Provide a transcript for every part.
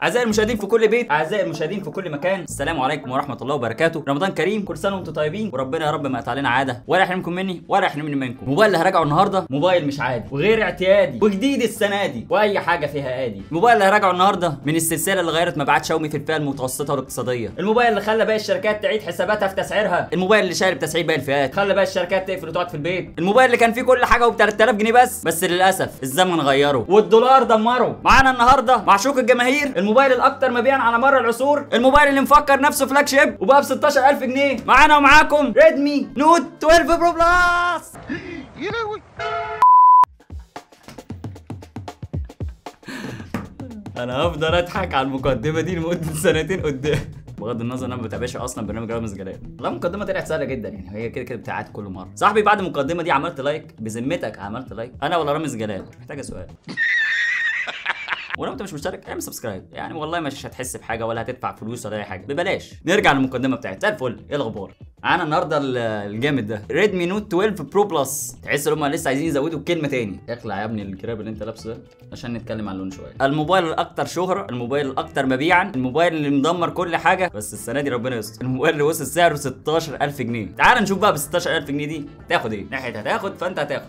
اعزائي المشاهدين في كل بيت اعزائي المشاهدين في كل مكان السلام عليكم ورحمه الله وبركاته رمضان كريم كل سنه وانتم طيبين وربنا يا رب ما يقطع علينا عاده ولا يحرمكم مني ولا يحرمني منكم الموبايل اللي هراجعه النهارده موبايل مش عادي وغير اعتيادي وجديد السنه دي واي حاجه فيها ادي الموبايل اللي هراجعه النهارده من السلسله اللي غيرت مبيعات شاومي في الفئه المتوسطه والاقتصاديه الموبايل اللي خلى باقي الشركات تعيد حساباتها في تسعيرها الموبايل اللي شارب تسعير باقي الفئات خلى باقي الشركات تقفل وتقعد في البيت الموبايل اللي كان فيه كل حاجه وب 3000 جنيه بس بس للاسف الزمن غيره والدولار دمره معانا النهارده معشوق الجماهير الموبايل الاكثر مبيعا على مر العصور الموبايل اللي مفكر نفسه فلاج شيب وبقى ب 16000 جنيه معانا ومعاكم ريدمي نوت 12 برو بلس انا هفضل اضحك على المقدمه دي لمده سنتين قدام بغض النظر انا ما بتابعش اصلا برنامج رامز جلال والله المقدمه طلعت سهله جدا يعني هي كده كده بتاعت كل مره صاحبي بعد المقدمه دي عملت لايك بذمتك عملت لايك انا ولا رامز جلال محتاجه سؤال ولو انت مش مشترك اعمل سبسكرايب يعني والله مش هتحس بحاجه ولا هتدفع فلوس ولا اي حاجه ببلاش نرجع للمقدمه بتاعتي زي الفل ايه الاخبار معانا النهارده ال- الجامد ده ريدمي نوت 12 برو بلس تحس ان هم لسه عايزين يزودوا كلمه تاني اخلع يا ابني الكراب اللي انت لابسه ده عشان نتكلم عن اللون شويه الموبايل الاكثر شهره الموبايل الاكثر مبيعا الموبايل اللي مدمر كل حاجه بس السنه دي ربنا يستر الموبايل اللي وصل سعره 16000 جنيه تعال نشوف بقى ب 16000 جنيه دي تاخد ايه ناحيه هتاخد فانت هتاخد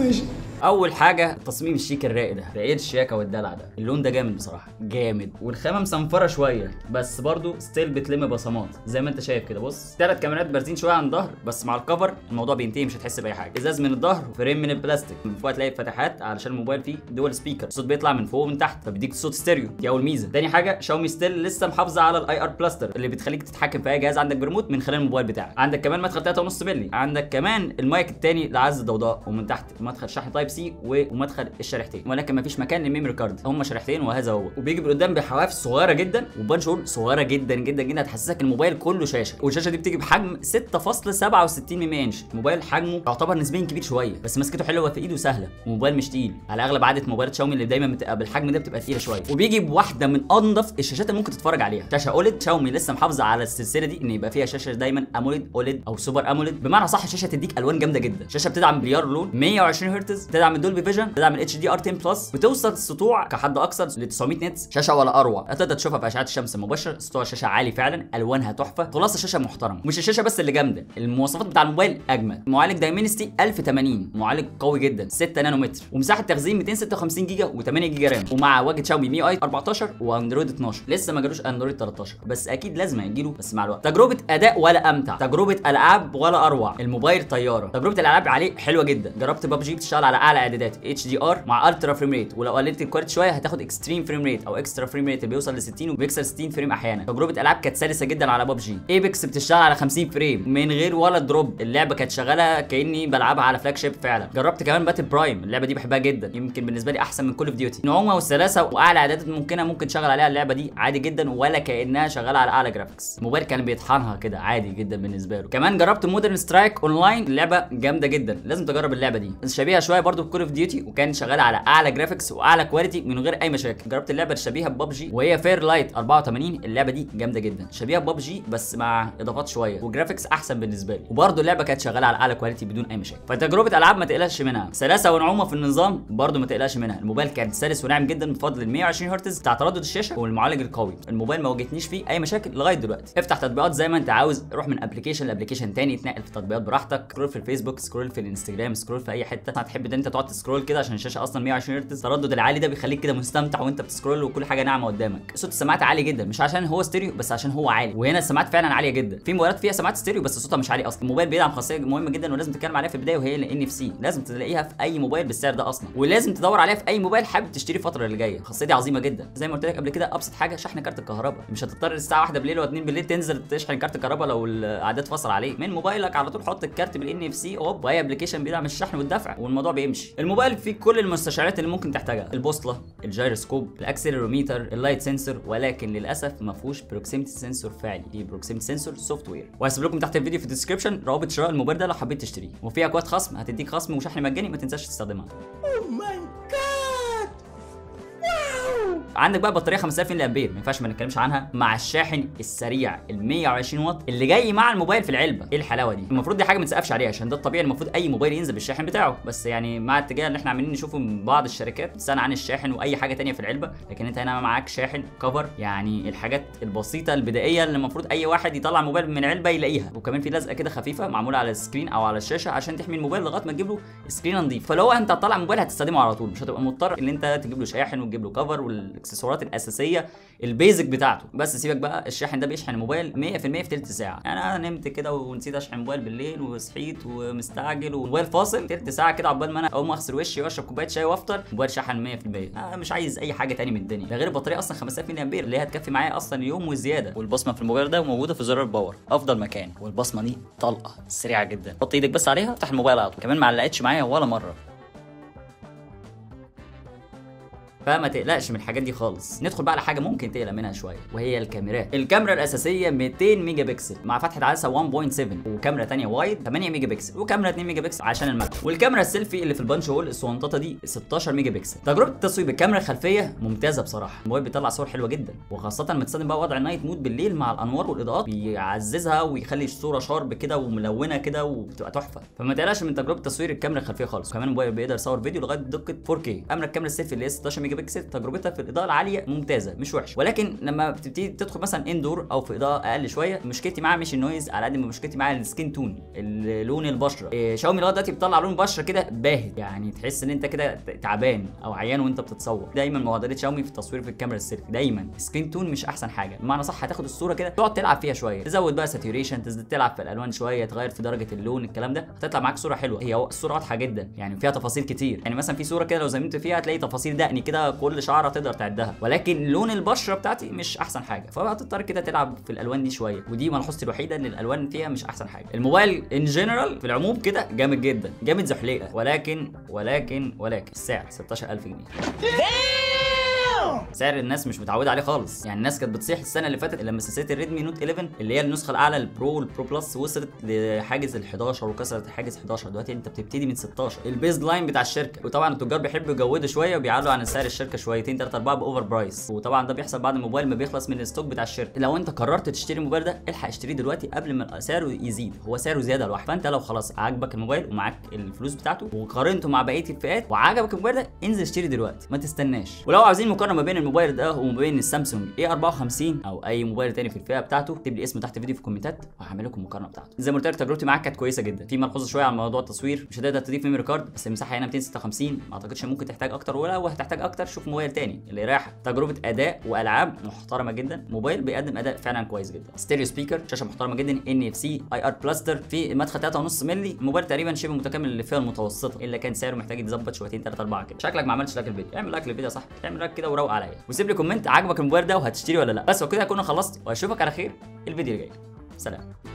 اول حاجه تصميم الشيك الراقي ده راقي الشياكه والدلع ده اللون ده جامد بصراحه جامد والخامه مسنفره شويه بس برضو ستيل بتلم بصمات زي ما انت شايف كده بص ثلاث كاميرات بارزين شويه عن الظهر بس مع الكفر الموضوع بينتهي مش هتحس باي حاجه ازاز من الظهر وفريم من البلاستيك من فوق هتلاقي فتحات علشان الموبايل فيه دول سبيكر الصوت بيطلع من فوق ومن تحت فبيديك صوت ستيريو دي اول ميزه تاني حاجه شاومي ستيل لسه محافظه على الاي ار بلاستر اللي بتخليك تتحكم في اي جهاز عندك بريموت من خلال الموبايل بتاعك عندك كمان مدخل 3.5 مللي عندك كمان المايك التاني لعزل الضوضاء ومن تحت مدخل شحن تايب سي ومدخل الشريحتين ولكن مفيش مكان للميموري كارد هم شريحتين وهذا هو وبيجي قدام بحواف صغيره جدا وبانش هول صغيره جدا جدا جدا هتحسسك الموبايل كله شاشه والشاشه دي بتيجي بحجم 6.67 ملي انش الموبايل حجمه يعتبر نسبيا كبير شويه بس مسكته حلوه في ايده سهله وموبايل مش تقيل على اغلب عاده موبايلات شاومي اللي دايما بتبقى بالحجم ده بتبقى تقيله شويه وبيجي بواحده من انضف الشاشات اللي ممكن تتفرج عليها شاشه اوليد شاومي لسه محافظه على السلسله دي ان يبقى فيها شاشه دايما اموليد اوليد او سوبر اموليد بمعنى صح الشاشه تديك الوان جامده جدا شاشه بتدعم بليار لون 120 هرتز بتدعم الدولبي فيجن بتدعم الاتش دي ار 10 بلس بتوصل السطوع كحد اقصى ل 900 نتس شاشه ولا اروع هتقدر تشوفها في اشعه الشمس المباشره سطوع الشاشه عالي فعلا الوانها تحفه خلاصه شاشه محترمه مش الشاشه بس اللي جامده المواصفات بتاع الموبايل اجمل معالج دايمنستي 1080 معالج قوي جدا 6 نانومتر ومساحه تخزين 256 جيجا و8 جيجا رام ومع واجهه شاومي مي اي 14 واندرويد 12 لسه ما جالوش اندرويد 13 بس اكيد لازم هيجيله بس مع الوقت تجربه اداء ولا امتع تجربه العاب ولا اروع الموبايل طياره تجربه الالعاب عليه حلوه جدا جربت ببجي بتشتغل على اعلى اعدادات اتش دي ار مع الترا فريم ريت ولو قللت الكواليتي شويه هتاخد اكستريم فريم ريت او اكسترا فريم ريت اللي بيوصل ل 60 وبيكسر 60 فريم احيانا تجربه العاب كانت سلسه جدا على ببجي ايبكس بتشتغل على 50 فريم من غير ولا دروب اللعبه كانت شغاله كاني بلعبها على فلاج شيب فعلا جربت كمان باتل برايم اللعبه دي بحبها جدا يمكن بالنسبه لي احسن من كول اوف ديوتي نعومه والسلاسه واعلى اعدادات ممكنه ممكن تشغل عليها اللعبه دي عادي جدا ولا كانها شغاله على اعلى جرافيكس الموبايل كان بيطحنها كده عادي جدا بالنسبه له كمان جربت مودرن سترايك اونلاين اللعبه جامده جدا لازم تجرب اللعبه دي شبيهه شويه برضو بكول اوف ديوتي وكان شغاله على اعلى جرافيكس واعلى كواليتي من غير اي مشاكل جربت اللعبه الشبيهه ببجي وهي فير لايت 84 اللعبه دي جامده جدا شبيهه ببجي بس مع اضافات شويه وجرافيكس احسن بالنسبه لي وبرضه اللعبه كانت شغاله على اعلى كواليتي بدون اي مشاكل فتجربه العاب ما تقلقش منها سلاسه ونعومه في النظام برضه ما تقلقش منها الموبايل كان سلس وناعم جدا بفضل ال 120 هرتز بتاع تردد الشاشه والمعالج القوي الموبايل ما واجهتنيش فيه اي مشاكل لغايه دلوقتي افتح تطبيقات زي ما انت عاوز روح من ابلكيشن لابلكيشن تاني اتنقل في التطبيقات براحتك سكرول في الفيسبوك سكرول في الانستجرام سكرول في اي حته هتحب ان انت تقعد تسكرول كده عشان الشاشه اصلا 120 هرتز التردد العالي ده بيخليك كده مستمتع وانت بتسكرول وكل حاجه ناعمه قدامك صوت السماعات عالي جدا مش عشان هو ستيريو بس عشان هو عالي وهنا السماعات فعلا عاليه جدا في موبايلات فيها سماعات ستيريو بس صوتها مش عالي اصلا الموبايل بيدعم خاصيه مهمه جدا ولازم تتكلم عليها في البدايه وهي الان اف سي لازم تلاقيها في اي موبايل بالسعر ده اصلا ولازم تدور عليها في اي موبايل حابب تشتري الفتره اللي جايه الخاصيه دي عظيمه جدا زي ما قلت لك قبل كده ابسط حاجه شحن كارت الكهرباء مش هتضطر الساعه 1 بالليل و2 بالليل تنزل تشحن كارت الكهرباء لو الاعداد فصل عليك من موبايلك على طول حط الكارت بالان اف سي اوب واي ابلكيشن بيدعم الشحن والدفع والموضوع بيمشي الموبايل فيه كل المستشعرات اللي ممكن تحتاجها البوصله الجيروسكوب الاكسلروميتر اللايت سنسور ولكن للاسف ما فيهوش بروكسيمتي سنسور فعلي في بروكسيمتي سنسور سوفت وير وهسيب لكم تحت الفيديو في الديسكربشن رابط شراء الموبايل ده لو حبيت تشتريه وفيها كواد خصم هتديك خصم وشحن مجاني ما تنساش تستخدمها عندك بقى بطاريه 5000 ملي امبير ما ينفعش ما نتكلمش عنها مع الشاحن السريع ال 120 واط اللي جاي مع الموبايل في العلبه ايه الحلاوه دي المفروض دي حاجه ما تسقفش عليها عشان ده الطبيعي المفروض اي موبايل ينزل بالشاحن بتاعه بس يعني مع الاتجاه اللي احنا عاملين نشوفه من بعض الشركات بتستغنى عن الشاحن واي حاجه تانية في العلبه لكن انت هنا معاك شاحن كفر يعني الحاجات البسيطه البدائيه اللي المفروض اي واحد يطلع موبايل من علبه يلاقيها وكمان في لزقه كده خفيفه معموله على السكرين او على الشاشه عشان تحمي الموبايل لغايه ما تجيب له سكرين نظيف فلو انت هتطلع موبايل هتستخدمه على طول مش هتبقى مضطر ان انت تجيب له شاحن وتجيب له كفر والاكسسوارات الاساسيه البيزك بتاعته بس سيبك بقى الشاحن ده بيشحن الموبايل 100% في تلت ساعه يعني انا نمت كده ونسيت اشحن موبايل بالليل وصحيت ومستعجل والموبايل فاصل تلت ساعه كده عقبال ما انا اقوم اغسل وشي واشرب كوبايه شاي وافطر الموبايل شحن 100% انا مش عايز اي حاجه تاني من الدنيا ده غير البطاريه اصلا 5000 ملي امبير اللي هي هتكفي معايا اصلا يوم وزياده والبصمه في الموبايل ده موجوده في زرار الباور افضل مكان والبصمه دي طلقه سريعه جدا حط ايدك بس عليها افتح الموبايل على طول كمان ما علقتش معايا ولا مره فما تقلقش من الحاجات دي خالص ندخل بقى على حاجه ممكن تقلق منها شويه وهي الكاميرات الكاميرا الاساسيه 200 ميجا بكسل مع فتحه عدسه 1.7 وكاميرا ثانيه وايد 8 ميجا بكسل وكاميرا 2 ميجا بكسل عشان المكتب والكاميرا السيلفي اللي في البانش هول الصونططه دي 16 ميجا بكسل تجربه التصوير بالكاميرا الخلفيه ممتازه بصراحه الموبايل بيطلع صور حلوه جدا وخاصه لما تستخدم بقى وضع النايت مود بالليل مع الانوار والاضاءات بيعززها ويخلي الصوره شارب كده وملونه كده وبتبقى تحفه فما تقلقش من تجربه تصوير الكاميرا الخلفيه خالص كمان الموبايل بيقدر يصور فيديو لغايه دقه 4K اما الكاميرا السيلفي اللي هي 16 ميجا بكسل تجربتها في الاضاءه العاليه ممتازه مش وحشه ولكن لما بتبتدي تدخل مثلا اندور او في اضاءه اقل شويه مشكلتي معاه مش النويز على قد ما مشكلتي معاه السكين تون لون البشره إيه شاومي لغايه دلوقتي بتطلع لون بشره كده باهت يعني تحس ان انت كده تعبان او عيان وانت بتصور دايما معضله شاومي في التصوير في الكاميرا السيلفي دايما السكين تون مش احسن حاجه بمعنى صح هتاخد الصوره كده تقعد تلعب فيها شويه تزود بقى ساتوريشن تلعب في الالوان شويه تغير في درجه اللون الكلام ده هتطلع معاك صوره حلوه هي الصوره واضحه جدا يعني فيها تفاصيل كتير يعني مثلا في صوره كده لو زمنت فيها هتلاقي تفاصيل دقني كده كل شعره تقدر تعدها ولكن لون البشره بتاعتي مش احسن حاجه فهتضطر كده تلعب في الالوان دي شويه ودي ملحوظتي الوحيده ان الالوان فيها مش احسن حاجه الموبايل ان جنرال في العموم كده جامد جدا جامد زحليقه ولكن ولكن ولكن السعر 16000 جنيه سعر الناس مش متعوده عليه خالص يعني الناس كانت بتصيح السنه اللي فاتت لما سلسله الريدمي نوت 11 اللي هي النسخه الاعلى البرو والبرو بلس وصلت لحاجز ال 11 وكسرت حاجز 11 دلوقتي انت بتبتدي من 16 البيز لاين بتاع الشركه وطبعا التجار بيحبوا يجودوا شويه وبيعلوا عن سعر الشركه شويتين 3 4 باوفر برايس وطبعا ده بيحصل بعد الموبايل ما بيخلص من الستوك بتاع الشركه لو انت قررت تشتري الموبايل ده الحق اشتريه دلوقتي قبل ما سعره يزيد هو سعره زياده لوحده فانت لو خلاص عاجبك الموبايل ومعاك الفلوس بتاعته وقارنته مع بقيه الفئات وعجبك الموبايل ده انزل اشتري دلوقتي ما تستناش ولو عاوزين مقارنه ما بين الموبايل ده وما بين السامسونج A54 او اي موبايل تاني في الفئه بتاعته اكتب لي اسمه تحت الفيديو في الكومنتات وهعمل لكم المقارنه بتاعته زي ما قلت لك تجربتي معاك كانت كويسه جدا في ملحوظه شويه على موضوع التصوير مش هتقدر تضيف ميموري كارد بس المساحه هنا 256 ما اعتقدش ممكن تحتاج اكتر ولو هتحتاج اكتر شوف موبايل تاني اللي يريحك تجربه اداء والعاب محترمه جدا موبايل بيقدم اداء فعلا كويس جدا ستيريو سبيكر شاشه محترمه جدا ان اف سي اي ار بلاستر في مدخل 3.5 مللي الموبايل تقريبا شبه متكامل للفئه المتوسطه الا كان سعره محتاج يتظبط شويتين 3 4 كده شكلك ما عملتش لايك الفيديو اعمل لايك للفيديو صح اعمل لايك كده وروق عليا وسيب لي كومنت عجبك الموبايل ده وهتشتري ولا لا بس وكده اكون خلصت واشوفك على خير الفيديو اللي جاي سلام